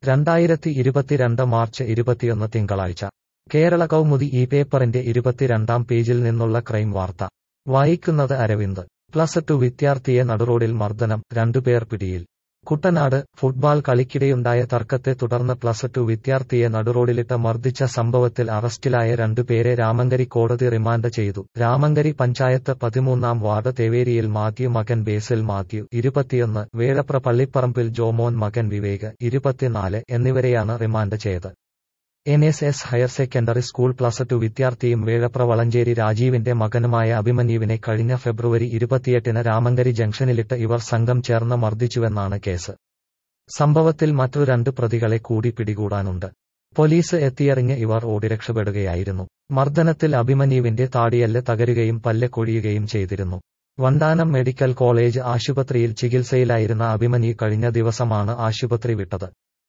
രണ്ടായിരത്തി ഇരുപത്തിരണ്ട് മാർച്ച് ഇരുപത്തിയൊന്ന് തിങ്കളാഴ്ച കേരള കൗമുദി ഈ പേപ്പറിന്റെ ഇരുപത്തിരണ്ടാം പേജിൽ നിന്നുള്ള ക്രൈം വാർത്ത വായിക്കുന്നത് അരവിന്ദ് പ്ലസ് ടു വിദ്യാർത്ഥിയെ നടുറോഡിൽ മർദ്ദനം രണ്ടുപേർ പിടിയിൽ കുട്ടനാട് ഫുട്ബാൾ കളിക്കിടെയുണ്ടായ തർക്കത്തെ തുടർന്ന് പ്ലസ് ടു വിദ്യാർത്ഥിയെ നടുറോഡിലിട്ട് മർദ്ദിച്ച സംഭവത്തിൽ അറസ്റ്റിലായ രണ്ടുപേരെ രാമങ്കരി കോടതി റിമാൻഡ് ചെയ്തു രാമങ്കരി പഞ്ചായത്ത് പതിമൂന്നാം വാർഡ് തേവേരിയിൽ മാത്യു മകൻ ബേസിൽ മാത്യു ഇരുപത്തിയൊന്ന് വേഴപ്ര പള്ളിപ്പറമ്പിൽ ജോമോൻ മകൻ വിവേക് ഇരുപത്തിനാല് എന്നിവരെയാണ് റിമാൻഡ് ചെയ്ത് N S S higher secondary school plus two വിദ്യാർത്ഥിയും വേഴപ്ര വളഞ്ചേരി രാജീവിന്റെ മകനുമായ അഭിമന്യുവിനെ കഴിഞ്ഞ ഫെബ്രുവരി ഇരുപത്തിയെട്ടിന് രാമങ്കരി ജംഗ്ഷനിലിട്ട് ഇവർ സംഘം ചേർന്ന് മർദ്ദിച്ചുവെന്നാണ് കേസ് സംഭവത്തിൽ മറ്റു രണ്ട് പ്രതികളെ കൂടി പിടികൂടാനുണ്ട് പോലീസ് എത്തിയറിഞ്ഞ് ഇവർ ഓടി രക്ഷപ്പെടുകയായിരുന്നു മർദ്ദനത്തിൽ അഭിമന്യുവിന്റെ താടിയല്ല് തകരുകയും പല്ല് കൊഴിയുകയും ചെയ്തിരുന്നു വണ്ടാനം മെഡിക്കൽ കോളേജ് ആശുപത്രിയിൽ ചികിത്സയിലായിരുന്ന അഭിമന്യു കഴിഞ്ഞ ദിവസമാണ് ആശുപത്രി വിട്ടത്